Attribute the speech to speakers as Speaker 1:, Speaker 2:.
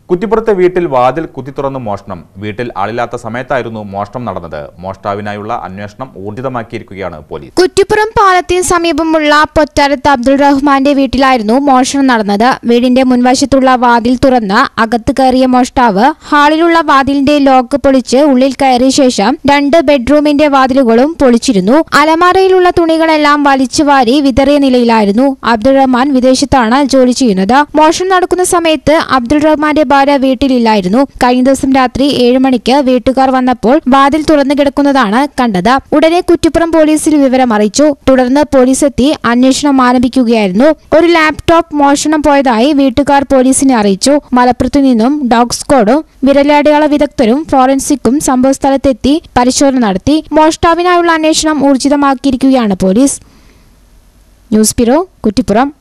Speaker 1: കുറ്റിപ്പുറത്തെ വീട്ടിൽ വാതിൽ കുത്തി തുറന്ന് മോഷണം വീട്ടിൽ ആളില്ലാത്ത സമയത്തായിരുന്നു മോഷണം നടന്നത് മോഷ്ടാവിനായുള്ള അന്വേഷണം ഊർജിതമാക്കിയിരിക്കുകയാണ് പോലീസ്
Speaker 2: കുറ്റിപ്പുറം പാലത്തിന് സമീപമുള്ള പൊറ്റാരത്ത് അബ്ദുൾ റഹ്മാന്റെ വീട്ടിലായിരുന്നു മോഷണം നടന്നത് വീടിന്റെ മുൻവശത്തുള്ള വാതിൽ തുറന്ന് അകത്ത് കയറിയ മോഷ്ടാവ് ഹാളിലുള്ള വാതിലിന്റെ ലോക്ക് പൊളിച്ച് ഉള്ളിൽ കയറിയ ശേഷം രണ്ട് ബെഡ്റൂമിന്റെ വാതിലുകളും പൊളിച്ചിരുന്നു അലമാരയിലുള്ള തുണികളെല്ലാം വലിച്ചു വാരി വിതറിയ നിലയിലായിരുന്നു അബ്ദുൾ റഹ്മാൻ വിദേശത്താണ് ജോലി ചെയ്യുന്നത് മോഷണം നടക്കുന്ന സമയത്ത് അബ്ദുൾ റഹ്മാന്റെ ഭാര്യ വീട്ടിലില്ലായിരുന്നു കഴിഞ്ഞ ദിവസം രാത്രി ഏഴ് മണിക്ക് വീട്ടുകാർ വന്നപ്പോൾ വാതിൽ തുറന്നു കിടക്കുന്നതാണ് കണ്ടത് ഉടനെ കുറ്റിപ്പുറം പോലീസിൽ വിവരം അറിയിച്ചു തുടർന്ന് പോലീസ് എത്തി അന്വേഷണം ആരംഭിക്കുകയായിരുന്നു ഒരു ലാപ്ടോപ്പ് മോഷണം പോയതായി വീട്ടുകാർ പോലീസിനെ അറിയിച്ചു മലപ്പുറത്തു നിന്നും ഡോഗ് സ്ക്വാഡും വിരലടയാള വിദഗ്ധരും ഫോറൻസിക്കും സംഭവസ്ഥലത്തെത്തി പരിശോധന നടത്തി മോഷ്ടാവിനായുള്ള അന്വേഷണം ഊർജിതമാക്കിയിരിക്കുകയാണ് പോലീസ് ന്യൂസ് ബ്യൂറോ കുറ്റിപ്പുറം